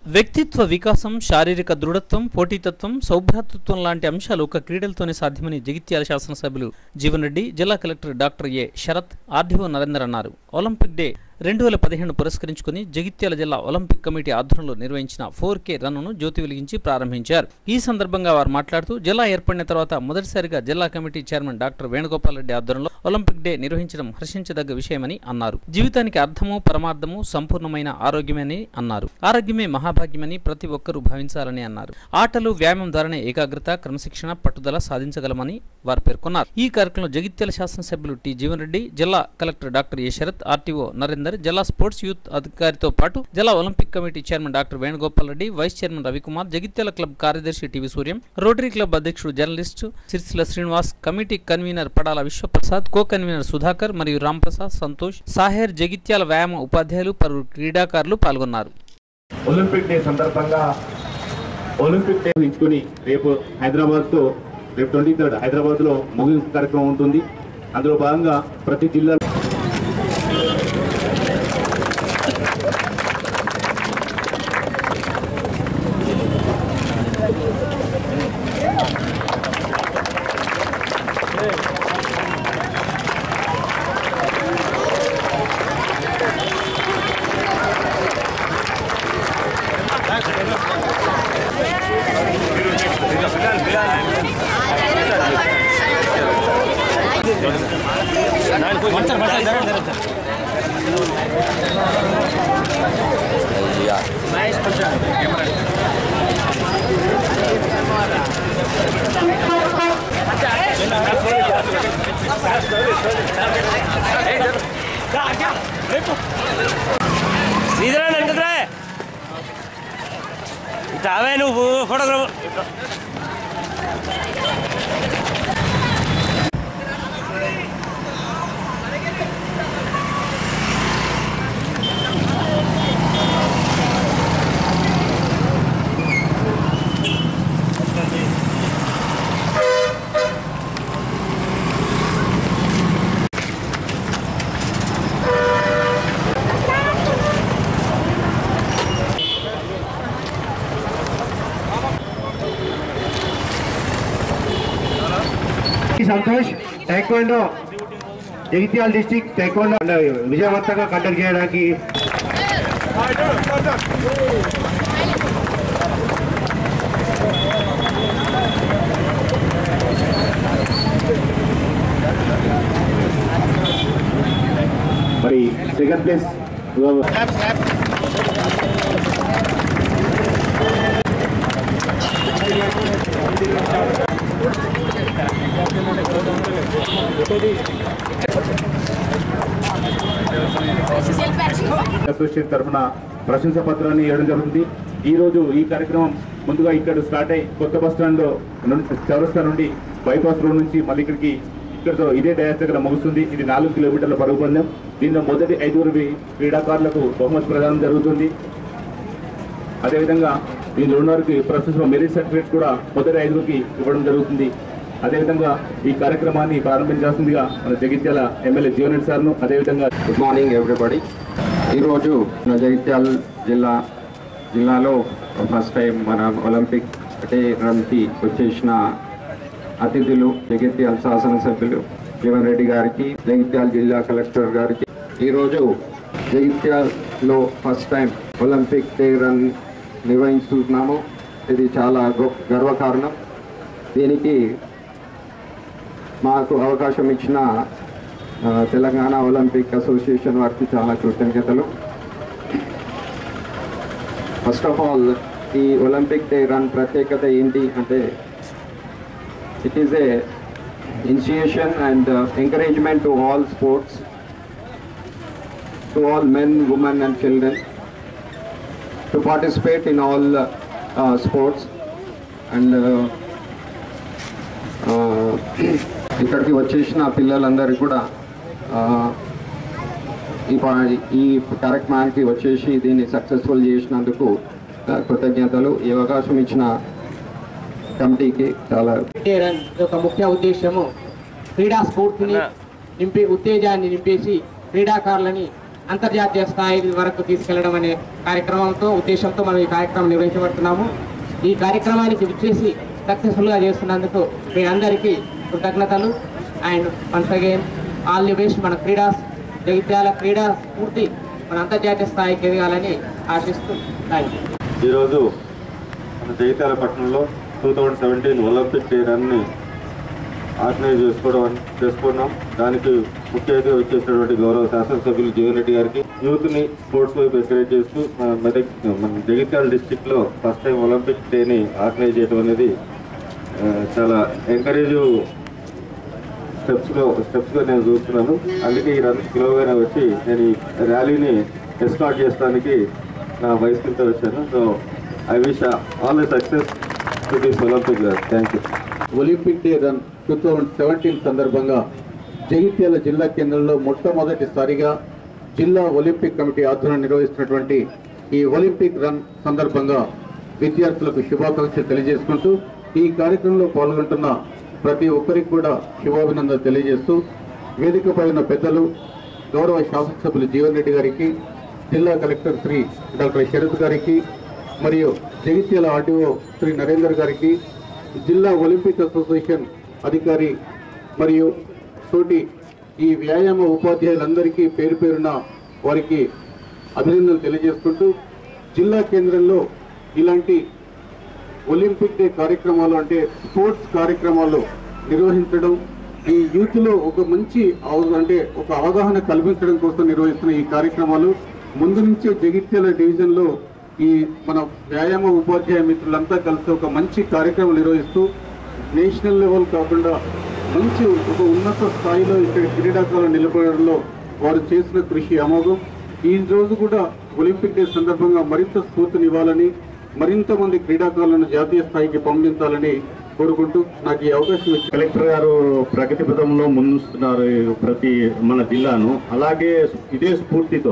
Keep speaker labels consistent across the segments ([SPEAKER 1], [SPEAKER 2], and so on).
[SPEAKER 1] వ్యక్తిత్వ వికాసం శారీరక దృఢత్వం పోటీతత్వం సౌభ్రాతృత్వం లాంటి అంశాలు ఒక క్రీడలతోనే సాధ్యమని జగిత్యాల శాసనసభ్యులు జీవన్ రెడ్డి జిల్లా collector doctor A Sharath RDO Narender అన్నారు ఒలింపిక్ డే రెండు వేల పదిహేను పురస్కరించుకుని జగిత్యాల జిల్లా ఒలింపిక్ కమిటీ ఆధ్వర్యంలో నిర్వహించిన ఫోర్ కే రన్ను జ్యోతి వెలిగించి ప్రారంభించారు ఈ సందర్భంగా వారు మాట్లాడుతూ జిల్లా ఏర్పడిన తర్వాత మొదటిసారిగా జిల్లా committee chairman doctor Venugopal Reddy ఆధ్వర్యంలో ఒలింపిక్ డే నిర్వహించడం హర్షించదగ్గ విషయమని అన్నారు జీవితానికి అర్థము పరమార్థము సంపూర్ణమైన ఆరోగ్యమని అన్నారు ఆరోగ్యమే మహాభాగ్యమని ప్రతి ఒక్కరూ భావించాలని అన్నారు ఆటలు వ్యాయామం ద్వారానే ఏకాగ్రత క్రమశిక్షణ పట్టుదల సాధించగలమని వారు పేర్కొన్నారు ఈ కార్యక్రమంలో జగిత్యాల శాసనసభ్యులు టి జీవన్ రెడ్డి జిల్లా collector doctor A Sharath RTO Narender జిల్లా స్పోర్ట్స్ యూత్ అధికారితో పాటు జిల్లా Olympic committee chairman doctor Venugopal Reddy vice chairman Ravikumar Jagtial club కార్యదర్శి టీవీ సూర్యం రోటరీ క్లబ్ అధ్యక్షుడు journalist Sircilla Srinivas committee convener Padala Vishwaprasad co convener Sudhakar మరియు రాంప్రసాద్ సంతోష్ సాహెర్ జగిత్యాల వ్యాయామ ఉపాధ్యాయులు పలువురు క్రీడాకారులు పాల్గొన్నారు
[SPEAKER 2] ఒలింపిక్ డే సందర్భంగా ఒలింపిక్ డే ఎంచుకుని రేపు హైదరాబాద్ తో రేపు ట్వంటీ థర్డ్ హైదరాబాద్ లో ముగింపు కార్యక్రమం ఉంటుంది అందులో భాగంగా ప్రతి జిల్లా
[SPEAKER 3] శ్రీధరన్ వెనకరా రావే నువ్వు photographer
[SPEAKER 4] Santosh taekwondo Jagtial district taekwondo విజయవంతంగా కండక్ట్ చేయడానికి
[SPEAKER 2] మరి సెకండ్ ప్లేస్ అసోసియేషన్ తరఫున ప్రశంసా పత్రాన్ని ఇవ్వడం జరుగుతుంది ఈ రోజు ఈ కార్యక్రమం ముందుగా ఇక్కడ స్టార్ట్ అయ్యి కొత్త బస్ స్టాండ్ లో నుండి- చౌరస్తా నుండి బైపాస్ రోడ్ నుంచి మళ్ళీ ఇక్కడికి ఇక్కడతో ఇదే డయాస్ దగ్గర ముగుస్తుంది ఇది నాలుగు కిలోమీటర్ల పరుగు పందెం దీనిలో మొదటి ఐదుగురు క్రీడాకారులకు బహుమతి ప్రదానం జరుగుతుంది అదేవిధంగా దీనిలో ఉన్న వారికి ప్రస్తుతం మెరిట్ సర్టిఫికేట్ కూడా మొదటి ఐదుగురికి ఇవ్వడం జరుగుతుంది అదేవిధంగా ఈ కార్యక్రమాన్ని ప్రారంభించాల్సిందిగా మన జగిత్యాల ఎమ్మెల్యే జీవన్ సార్ను అదేవిధంగా
[SPEAKER 5] గుడ్ మార్నింగ్ ఎవ్రీబడి ఈరోజు మన జగిత్యాల జిల్లా జిల్లాలో ఫస్ట్ టైం మన ఒలింపిక్ డే రన్కి వచ్చేసిన అతిథులు జగిత్యాల శాసనసభ్యులు జీవన్ రెడ్డి గారికి జగిత్యాల జిల్లా కలెక్టర్ గారికి ఈరోజు జగిత్యాలలో first time Olympic Day run నిర్వహిస్తున్నాము ఇది చాలా గొప్ప గర్వకారణం దీనికి మాకు అవకాశం ఇచ్చిన ఆ, తెలంగాణ ఒలింపిక్ అసోసియేషన్ వారికి చాలా కృతజ్ఞతలు ఫస్ట్ ఆఫ్ ఆల్ ఈ ఒలింపిక్ డే రన్ ప్రత్యేకత ఏంటి అంటే it is a initiation and encouragement to all sports to all men women and children to participate in all sports and ఇక్కడికి వచ్చేసిన పిల్లలందరికీ కూడా ఆ, ఈ ప- ఈ కార్యక్రమానికి వచ్చేసి దీన్ని సక్సెస్ఫుల్ చేసినందుకు ఆ, కృతజ్ఞతలు ఈ అవకాశం ఇచ్చిన కమిటీకి చాలా
[SPEAKER 6] రన్ యొక్క ముఖ్య ఉద్దేశము క్రీడా స్ఫూర్తిని నింపి ఉత్తేజాన్ని నింపేసి క్రీడాకారులని అంతర్జాతీయ స్థాయి వరకు తీసుకెళ్లడం అనే కార్యక్రమంతో ఉద్దేశంతో మనం ఈ కార్యక్రమం నిర్వహించబడుతున్నాము ఈ కార్యక్రమానికి విచ్చేసి సక్సెస్ఫుల్గా చేస్తున్నందుకు మీ అందరికీ కృతజ్ఞతలు and once again all the best మన క్రీడా జగిత్యాల క్రీడా స్ఫూర్తి మన అంతర్జాతీయ స్థాయికి ఎదగాలని ఆశిస్తూ థ్యాంక్ యూ
[SPEAKER 7] ఈరోజు మన జగిత్యాల పట్టణంలో two thousand seventeen Olympic Day రన్ని ఆర్గనైజ్ చేసుకోవడం చేసుకున్నాం దానికి ముఖ్య అతిథి వచ్చేసినటువంటి గౌరవ శాసనసభ్యులు జీవన్ రెడ్డి గారికి యూత్ని స్పోర్ట్స్ వైపు ఎంకరేజ్ చేస్తూ మన మెదక్ మన జగిత్యాల డిస్టిక్లో ఫస్ట్ టైం ఒలింపిక్ డేని ఆర్గనైజ్ చేయడం అనేది ఆ, చాలా ఎంకరేజ్ స్టెప్స్లో స్టెప్స్గా నేను చూస్తున్నాను అందుకే ఈ రన్ స్లోగానే వచ్చి నేను ఈ ర్యాలీని ఎస్కాట్ చేయడానికి నా వయసు కింద వచ్చాను so I wish all the success to this Olympic thank you
[SPEAKER 8] Olympic Day run two thousand seventeen సందర్భంగా జగిత్యాల జిల్లా కేంద్రంలో మొట్టమొదటిసారిగా జిల్లా ఒలింపిక్ కమిటీ ఆధ్వర్యం నిర్వహిస్తున్నటువంటి ఈ ఒలింపిక్ రన్ సందర్భంగా విద్యార్థులకు శుభాకాంక్షలు తెలియజేసుకుంటూ ఈ కార్యక్రమంలో పాల్గొంటున్న ప్రతి ఒక్కరికి కూడా శుభాభినందనలు తెలియజేస్తూ వేదికపై ఉన్న పెద్దలు గౌరవ శాసనసభ్యులు జీవన్ రెడ్డి గారికి జిల్లా కలెక్టర్ శ్రీ డాక్టర్ శరత్ గారికి మరియు జగిత్యాల ఆర్డీఓ శ్రీ నరేందర్ గారికి జిల్లా ఒలింపిక్ అసోసియేషన్ అధికారి మరియు తోటి ఈ వ్యాయామ ఉపాధ్యాయులందరికీ పేరు పేరున వారికి అభినందనలు తెలియజేసుకుంటూ జిల్లా కేంద్రంలో ఇలాంటి ఒలింపిక్ డే కార్యక్రమాలు అంటే స్పోర్ట్స్ కార్యక్రమాలు నిర్వహించడం ఈ యూత్లో ఒక మంచి అవ- అంటే ఒక అవగాహన కల్పించడం కోసం నిర్వహిస్తున్న ఈ కార్యక్రమాలు ముందు నుంచే జగిత్యాల డివిజన్లో ఈ మన వ్యాయామ ఉపాధ్యాయ మిత్రులంతా కలిసి ఒక మంచి కార్యక్రమం నిర్వహిస్తూ నేషనల్ లెవెల్ కాకుండా మంచి ఒక ఉన్నత స్థాయిలో ఇక్కడ క్రీడాకారులు నిలబడడంలో వారు చేసిన కృషి అమోఘం ఈ రోజు కూడా ఒలింపిక్ డే సందర్భంగా మరింత స్ఫూర్తినివ్వాలని మరింత మంది క్రీడాకారులను జాతీయ స్థాయికి పంపించాలని కోరుకుంటూ నాకు ఈ అవకాశం ఇచ్చి
[SPEAKER 4] కలెక్టర్ గారు ప్రగతి పథంలో ముందుస్తున్నారు ప్రతి మన జిల్లాను అలాగే ఇదే స్ఫూర్తితో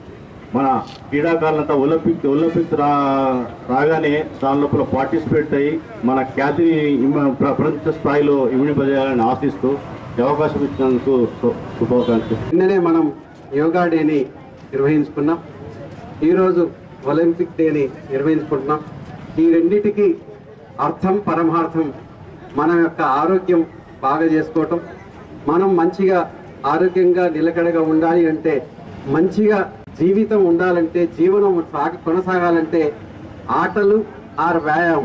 [SPEAKER 4] మన క్రీడాకారులంతా ఒలింపిక్ ఒలింపిక్స్ రా రాగానే దాని లోపల పార్టిసిపేట్ అయ్యి మన ఖ్యాతిని ఇమ్మ- ప్రపంచ స్థాయిలో ఇమిడిపజేయాలని ఆశిస్తూ ఈ అవకాశం ఇచ్చినందుకు శు- శుభాకాంక్షలు
[SPEAKER 8] నిన్ననే మనం యోగా డేని నిర్వహించుకున్నాం ఈరోజు ఒలింపిక్ డేని నిర్వహించుకుంటున్నాం ఈ రెండిటికి అర్థం పరమార్థం మన యొక్క ఆరోగ్యం బాగా చేసుకోవటం మనం మంచిగా ఆరోగ్యంగా నిలకడగా ఉండాలి అంటే మంచిగా జీవితం ఉండాలంటే జీవనం సాగ కొనసాగాలంటే ఆటలు ఆర్ వ్యాయామం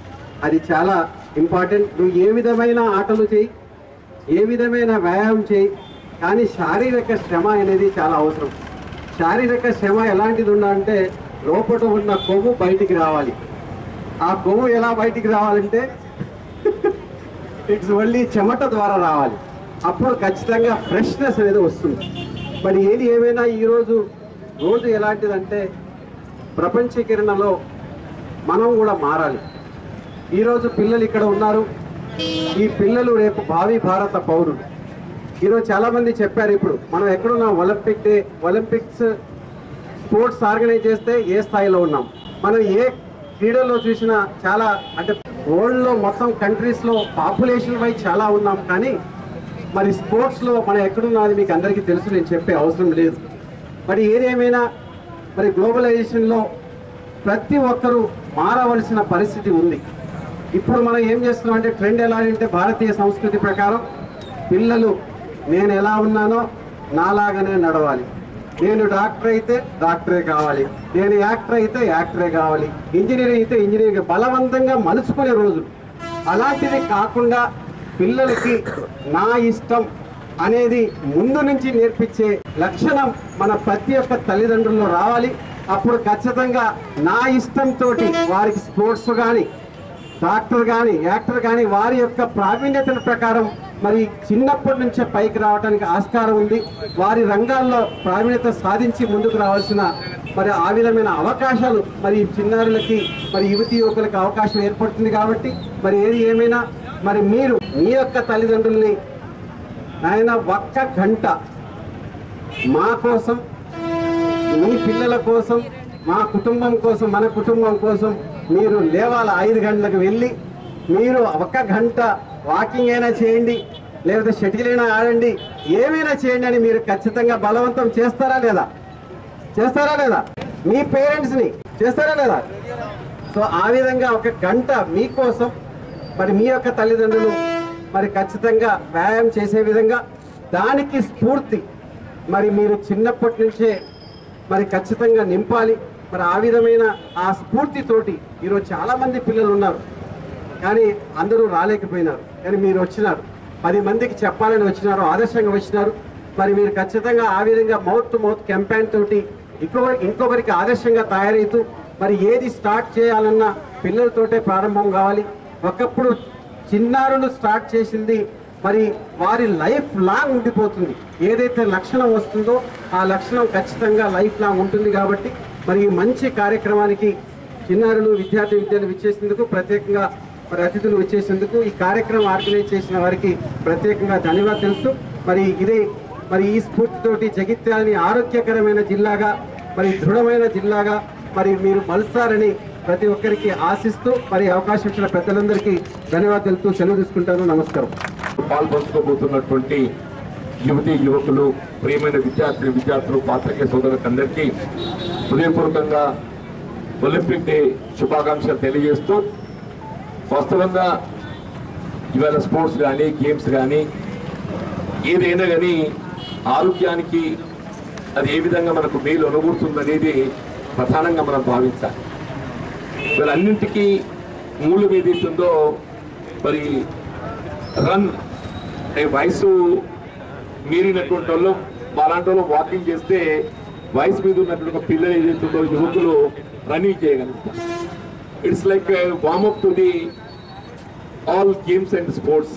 [SPEAKER 8] అది చాలా ఇంపార్టెంట్ నువ్వు ఏ విధమైన ఆటలు చేయి ఏ విధమైన వ్యాయామం చేయి కానీ శారీరక శ్రమ అనేది చాలా అవసరం శారీరక శ్రమ ఎలాంటిది ఉండాలంటే లోపల ఉన్న కొవ్వు బయటికి రావాలి ఆ కొవ్వు ఎలా బయటికి రావాలంటే ఇట్స్ ఓన్లీ చెమట ద్వారా రావాలి అప్పుడు ఖచ్చితంగా ఫ్రెష్నెస్ అనేది వస్తుంది మరి ఏది ఏమైనా ఈరోజు రోజు ఎలాంటిదంటే ప్రపంచీకరణలో మనం కూడా మారాలి ఈరోజు పిల్లలు ఇక్కడ ఉన్నారు ఈ పిల్లలు రేపు భావి భారత పౌరులు ఈరోజు చాలా మంది చెప్పారు ఇప్పుడు మనం ఎక్కడున్నాం Olympic Day Olympics sports organise చేస్తే ఏ స్థాయిలో ఉన్నాం మనం ఏ క్రీడల్లో చూసినా చాలా అంటే వరల్డ్లో మొత్తం కంట్రీస్లో పాపులేషన్ వైజ్ చాలా ఉన్నాం కానీ మరి స్పోర్ట్స్లో మనం ఎక్కడున్నది మీకు అందరికీ తెలుసు నేను చెప్పే అవసరం లేదు మరి ఏదేమైనా మరి గ్లోబలైజేషన్లో ప్రతి ఒక్కరూ మారవలసిన పరిస్థితి ఉంది ఇప్పుడు మనం ఏం చేస్తున్నాం అంటే ట్రెండ్ ఎలా అంటే భారతీయ సంస్కృతి ప్రకారం పిల్లలు నేను ఎలా ఉన్నానో నాలాగానే నడవాలి నేను డాక్టర్ అయితే డాక్టరే కావాలి నేను యాక్టర్ అయితే యాక్టరే కావాలి ఇంజనీర్ అయితే ఇంజనీర్ బలవంతంగా మలుచుకునే రోజులు అలాంటిది కాకుండా పిల్లలకి నా ఇష్టం అనేది ముందు నుంచి నేర్పించే లక్షణం మన ప్రతి ఒక్క తల్లిదండ్రుల్లో రావాలి అప్పుడు ఖచ్చితంగా నా ఇష్టంతో వారికి స్పోర్ట్స్ కానీ డాక్టర్ కానీ యాక్టర్ కానీ వారి యొక్క ప్రావీణ్యతల ప్రకారం మరి చిన్నప్పటి నుంచే పైకి రావడానికి ఆస్కారం ఉంది వారి రంగాల్లో ప్రావీణ్యత సాధించి ముందుకు రావాల్సిన మరి ఆ విధమైన అవకాశాలు మరి ఈ చిన్నారులకి మరి యువతి యువకులకి అవకాశం ఏర్పడుతుంది కాబట్టి మరి ఏది ఏమైనా మరి మీరు మీ యొక్క తల్లిదండ్రుల్ని నాయన ఒక్క గంట మా కోసం మీ పిల్లల కోసం మా కుటుంబం కోసం మన కుటుంబం కోసం మీరు లేవాల ఐదు గంటలకు వెళ్ళి మీరు ఒక గంట వాకింగ్ అయినా చేయండి లేకపోతే షటిల్ అయినా ఆడండి ఏమైనా చేయండి అని మీరు ఖచ్చితంగా బలవంతం చేస్తారా లేదా చేస్తారా లేదా మీ పేరెంట్స్ని చేస్తారా లేదా సో ఆ విధంగా ఒక గంట మీకోసం మరి మీ యొక్క తల్లిదండ్రులు మరి ఖచ్చితంగా వ్యాయామం చేసే విధంగా దానికి స్ఫూర్తి మరి మీరు చిన్నప్పటి నుంచే మరి ఖచ్చితంగా నింపాలి మరి ఆ విధమైన ఆ స్ఫూర్తితోటి ఈరోజు చాలా మంది పిల్లలు ఉన్నారు కానీ అందరూ రాలేకపోయినారు కానీ మీరు వచ్చినారు పది మందికి చెప్పాలని వచ్చినారు ఆదర్శంగా వచ్చినారు మరి మీరు ఖచ్చితంగా ఆ విధంగా మౌత్ టు మౌత్ క్యాంపెయిన్ తోటి ఇంకొకరి ఇంకొకరికి ఆదర్శంగా తయారైతూ మరి ఏది స్టార్ట్ చేయాలన్నా పిల్లలతోటే ప్రారంభం కావాలి ఒకప్పుడు చిన్నారులు స్టార్ట్ చేసింది మరి వారి లైఫ్ లాంగ్ ఉండిపోతుంది ఏదైతే లక్షణం వస్తుందో ఆ లక్షణం ఖచ్చితంగా లైఫ్ లాంగ్ ఉంటుంది కాబట్టి మరి ఈ మంచి కార్యక్రమానికి చిన్నారులు విద్యార్థి విద్యలు విచ్చేసేందుకు ప్రత్యేకంగా మరి అతిథులు విచ్చేసేందుకు ఈ కార్యక్రమం ఆర్గనైజ్ చేసిన వారికి ప్రత్యేకంగా ధన్యవాదాలు తెలుస్తూ మరి ఇదే మరి ఈ స్ఫూర్తితోటి జగిత్యాలని ఆరోగ్యకరమైన జిల్లాగా మరి దృఢమైన జిల్లాగా మరి మీరు మలుస్తారని ప్రతి ఒక్కరికి ఆశిస్తూ మరి అవకాశం ఇచ్చిన పెద్దలందరికీ ధన్యవాదాలు తెలుపుతూ సెలవు తీసుకుంటాను నమస్కారం
[SPEAKER 9] పాల్పంచుకోబోతున్నటువంటి యువతి యువకులు ప్రియమైన విద్యార్థి విద్యార్థులు పాత్రికే సోదరులకు అందరికీ హృదయపూర్వకంగా ఒలింపిక్ డే శుభాకాంక్షలు తెలియజేస్తూ వాస్తవంగా ఇవాళ స్పోర్ట్స్ కానీ గేమ్స్ కానీ ఏదైనా కానీ ఆరోగ్యానికి అది ఏ విధంగా మనకు మేలు అనుకూరుతుందనేది ప్రధానంగా మనం భావించాలి వీళ్ళన్నింటికీ మూలం ఏదైతుందో మరి రన్ అంటే వయసు మీరినటువంటి వాళ్ళు అలాంటి వాళ్ళు వాకింగ్ చేస్తే వయసు మీద ఉన్నటువంటి ఒక పిల్లలు ఏదైతుందో యువకులు రన్నింగ్ చేయగలుగుతారు it's like warm up to the all games and sports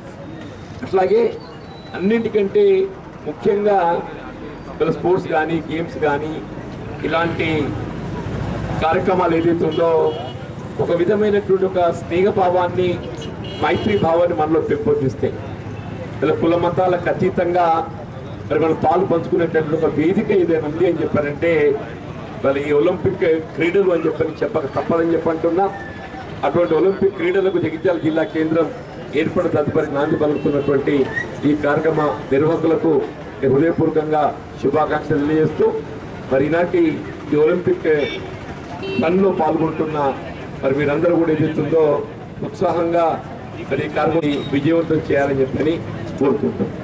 [SPEAKER 9] అట్లాగే అన్నింటికంటే ముఖ్యంగా ఇలా స్పోర్ట్స్ కానీ గేమ్స్ కానీ ఇలాంటి కార్యక్రమాలు ఏదైతే ఉందో ఒక విధమైనటువంటి ఒక స్నేహభావాన్ని మైత్రి భావాన్ని మనలో పెంపొందిస్తాయి ఇలా కుల మతాలకు అతీతంగా మరి మనం పాలు పంచుకునేటటువంటి ఒక వేదిక ఏదైనా ఉంది అని చెప్పారంటే మరి ఈ ఒలింపిక్ క్రీడలు అని చెప్పని చెప్పక తప్పదని చెప్పంటున్నా అటువంటి ఒలింపిక్ క్రీడలకు జగిత్యాల జిల్లా కేంద్రం ఏర్పడిన తదుపరి నాంది పలుకుతున్నటువంటి ఈ కార్యక్రమ నిర్వాహకులకు నేను హృదయపూర్వకంగా శుభాకాంక్షలు తెలియజేస్తూ మరి ఈనాటి ఈ ఒలింపిక్ పనిలో పాల్గొంటున్న మరి మీరందరూ కూడా ఏదైతుందో ఉత్సాహంగా మరి ఈ కార్యక్రమం విజయవంతం చేయాలని చెప్పని కోరుకుంటున్నాం